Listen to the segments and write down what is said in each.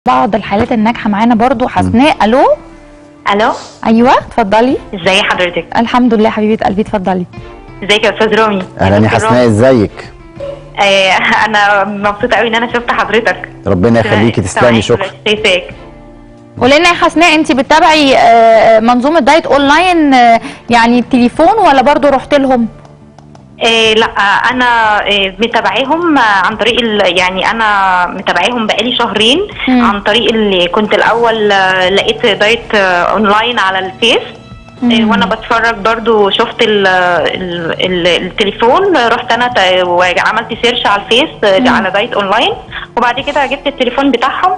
بعض الحالات الناجحه معانا برضو حسناء الو الو ايوه اتفضلي ازي حضرتك الحمد لله حبيبه قلبي اتفضلي ازيك يا استاذ رامي اهلا يا دكتور حسناء رامي. ازيك آه انا مبسوطه قوي ان انا شفت حضرتك ربنا يخليكي تسلمي سامعاك شكرا دلوقتي، شايفاك قولي لنا يا حسناء انت بتتابعي آه، منظومه دايت اونلاين آه، يعني التليفون ولا برضو رحت لهم آه لا انا آه متابعاهم آه، عن طريق ال- يعني انا متابعاهم بقالي شهرين مم. عن طريق اللي كنت الاول آه، لقيت دايت آه، اونلاين على الفيس آه، مم. وانا بتفرج برضو شفت ال ال ال التليفون آه، رحت انا تا- وعملت سيرش على الفيس آه، مم. على دايت اونلاين وبعد كده جبت التليفون بتاعهم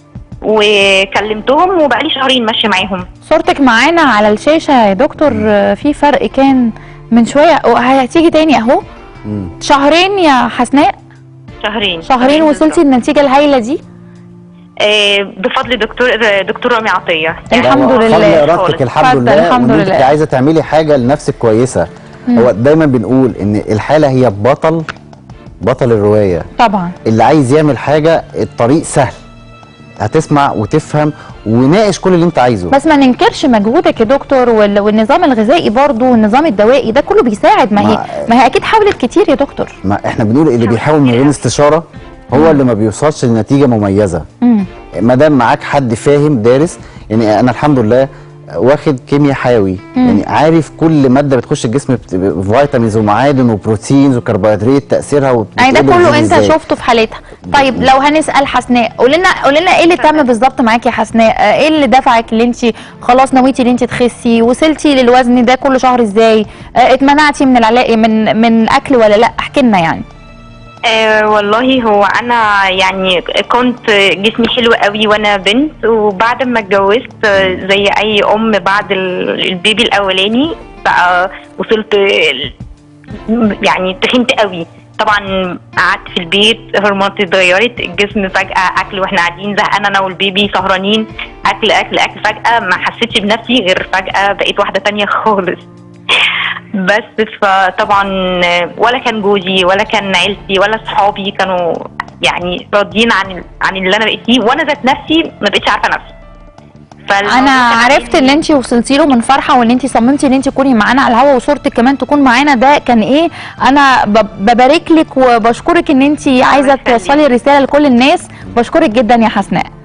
وكلمتهم وبقالي شهرين ماشيه معاهم صورتك معانا على الشاشه يا دكتور آه، في فرق كان من شويه هتيجي تاني اهو مم. شهرين يا حسناء شهرين شهرين وصلتي للنتيجه الهائله دي آه، بفضل دكتور دكتور رامي عطيه الحمد هو لله. فضل ارادتك خالص. الحمد اتفضل، لله الحمد وان انت لله. عايزه تعملي حاجه لنفسك كويسه هو دايما بنقول ان الحاله هي بطل بطل الروايه طبعا اللي عايز يعمل حاجه الطريق سهل هتسمع وتفهم وناقش كل اللي انت عايزه بس ما ننكرش مجهودك يا دكتور وال- والنظام الغذائي برضو والنظام الدوائي ده كله بيساعد ما هي ما- ما هي اكيد حاولت كتير يا دكتور ما احنا بنقول اللي بيحاول من غير استشاره هو اللي ما بيوصلش لنتيجه مميزه امم ما دام معاك حد فاهم دارس يعني انا الحمد لله واخد كيمياء حيوي يعني عارف كل ماده بتخش الجسم بت- فيتامينز ومعادن وبروتينز وكربوهيدرات تاثيرها وت- يعني ده بتقل كله وتزيد انت إزاي. شفته في حالتها طيب لو هنسال حسناء قول لنا قول لنا ايه اللي تم بالظبط معاكي يا حسناء آه، ايه اللي دفعك اللي انت خلاص نويتي ان انت تخسي وصلتي للوزن ده كل شهر ازاي آه، اتمنعتي من العلاقه من من الاكل ولا لا احكي لنا يعني آه والله هو انا يعني كنت جسمي حلو قوي وانا بنت وبعد ما اتجوزت آه، زي اي ام بعد ال- البيبي الاولاني بقى وصلت ال- يعني تخنت قوي طبعا قعدت في البيت هرموناتي اتغيرت الجسم فجأة أكل واحنا قاعدين زهقان أنا والبيبي سهرانين أكل أكل أكل فجأة ما حسيتش بنفسي غير فجأة بقيت واحدة تانية خالص بس فطبعا ولا كان جوزي ولا كان عيلتي ولا صحابي كانوا يعني راضيين عن عن اللي انا بقيت فيه وانا ذات نفسي ما بقتش عارفه نفسي فالموضوع انا كان عرفت عامل- اللي انت وصلتي له من فرحه وان انت صممتي ان انت تكوني معانا على الهوا وصورتك كمان تكون معانا ده كان ايه انا ب- ببارك لك وبشكرك ان انت عايزه يخليك. توصلي الرساله لكل الناس بشكرك جدا يا حسناء